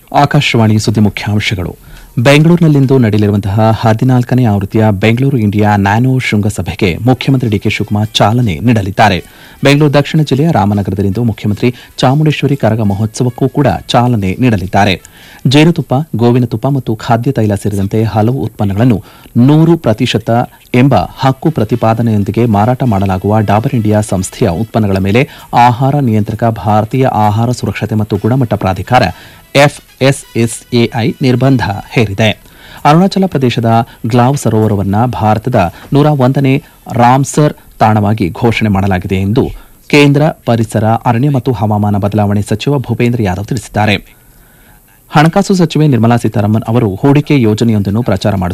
ಆಕಾಶವಾಣಿ ಸುದ್ದಿ ಮುಖ್ಯಾಂಶಗಳು ಬೆಂಗಳೂರಿನಲ್ಲಿಂದು ನಡೆಯಲಿರುವಂತಹ ಹದಿನಾಲ್ಕನೇ ಆವೃತ್ತಿಯ ಬೆಂಗಳೂರು ಇಂಡಿಯಾ ನ್ಯಾನೋ ಶೃಂಗಸಭೆಗೆ ಮುಖ್ಯಮಂತ್ರಿ ಡಿಕೆ ಶಿವಕುಮಾರ್ ಚಾಲನೆ ನೀಡಲಿದ್ದಾರೆ ಬೆಂಗಳೂರು ದಕ್ಷಿಣ ಜಿಲ್ಲೆಯ ರಾಮನಗರದಲ್ಲಿಂದು ಮುಖ್ಯಮಂತ್ರಿ ಚಾಮುಂಡೇಶ್ವರಿ ಕರಗ ಮಹೋತ್ಸವಕ್ಕೂ ಕೂಡ ಚಾಲನೆ ನೀಡಲಿದ್ದಾರೆ ಜೇನುತುಪ್ಪ ಗೋವಿನ ತುಪ್ಪ ಮತ್ತು ಖಾದ್ಯ ತೈಲ ಸೇರಿದಂತೆ ಹಲವು ಉತ್ಪನ್ನಗಳನ್ನು ನೂರು ಪ್ರತಿಶತ ಎಂಬ ಹಕ್ಕು ಪ್ರತಿಪಾದನೆಯೊಂದಿಗೆ ಮಾರಾಟ ಮಾಡಲಾಗುವ ಡಾಬರ್ ಇಂಡಿಯಾ ಸಂಸ್ಥೆಯ ಉತ್ಪನ್ನಗಳ ಮೇಲೆ ಆಹಾರ ನಿಯಂತ್ರಕ ಭಾರತೀಯ ಆಹಾರ ಸುರಕ್ಷತೆ ಮತ್ತು ಗುಣಮಟ್ಟ ಪ್ರಾಧಿಕಾರ ಎಫ್ಎಸ್ಎಸ್ಎಐ ನಿರ್ಬಂಧ ಹೇರಿದೆ ಅರುಣಾಚಲ ಪ್ರದೇಶದ ಗ್ಲಾವ್ ಸರೋವರವನ್ನು ಭಾರತದ ನೂರ ಒಂದನೇ ರಾಮ್ಸರ್ ತಾಣವಾಗಿ ಘೋಷಣೆ ಮಾಡಲಾಗಿದೆ ಎಂದು ಕೇಂದ್ರ ಪರಿಸರ ಅರಣ್ಯ ಮತ್ತು ಹವಾಮಾನ ಬದಲಾವಣೆ ಸಚಿವ ಭೂಪೇಂದ್ರ ಯಾದವ್ ತಿಳಿಸಿದ್ದಾರೆ ಹಣಕಾಸು ಸಚಿವೆ ನಿರ್ಮಲಾ ಸೀತಾರಾಮನ್ ಅವರು ಹೂಡಿಕೆ ಯೋಜನೆಯೊಂದನ್ನು ಪ್ರಚಾರ ಮಾಡುತ್ತಿದ್ದಾರೆ